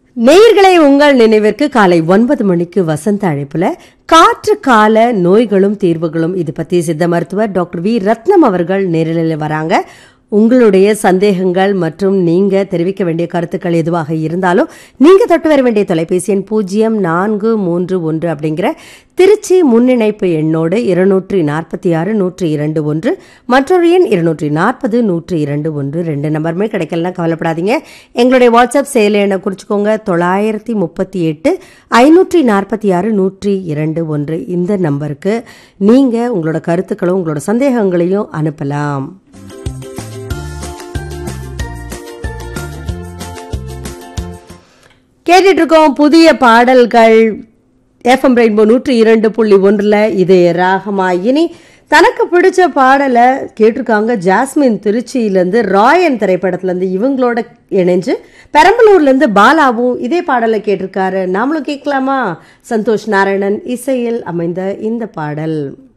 நேயர்களே உங்கள் நினைவிற்கு காலை ஒன்பது மணிக்கு வசந்த அழைப்புல காற்று கால நோய்களும் தீர்வுகளும் இது பத்தி சித்த மருத்துவர் டாக்டர் வி ரத்னம் அவர்கள் நேரில் வராங்க உங்களுடைய சந்தேகங்கள் மற்றும் நீங்க தெரிவிக்க வேண்டிய கருத்துக்கள் எதுவாக இருந்தாலும் நீங்க தொட்டு வர வேண்டிய தொலைபேசி எண் பூஜ்ஜியம் நான்கு மூன்று ஒன்று அப்படிங்கிற திருச்சி முன்னிணைப்பு எண்ணோடு இருநூற்றி நாற்பத்தி ஆறு நூற்றி இரண்டு ஒன்று மற்றொரு எண் இருநூற்றி நாற்பது நூற்றி இரண்டு ஒன்று ரெண்டு நம்பருமே கிடைக்கலனா கவலைப்படாதீங்க எங்களுடைய வாட்ஸ்அப் செயலி எண்ணை குறிச்சிக்கோங்க தொள்ளாயிரத்தி முப்பத்தி எட்டு ஐநூற்றி நாற்பத்தி ஆறு நூற்றி இரண்டு ஒன்று இந்த நம்பருக்கு நீங்க உங்களோட கருத்துக்களும் உங்களோட சந்தேகங்களையும் அனுப்பலாம் கேட்டுட்டு இருக்கோம் புதிய பாடல்கள் எஃப்எம் ரெயின்போ நூற்றி இரண்டு புள்ளி ஒன்றில் இது ராகமா இனி தனக்கு பிடிச்ச பாடலை கேட்டிருக்காங்க ஜாஸ்மின் திருச்சியிலேருந்து ராயன் திரைப்படத்துலேருந்து இவங்களோட இணைஞ்சு பெரம்பலூர்லேருந்து பாலாவும் இதே பாடலை கேட்டிருக்காரு நாமளும் கேட்கலாமா சந்தோஷ் நாராயணன் இசையில் அமைந்த இந்த பாடல்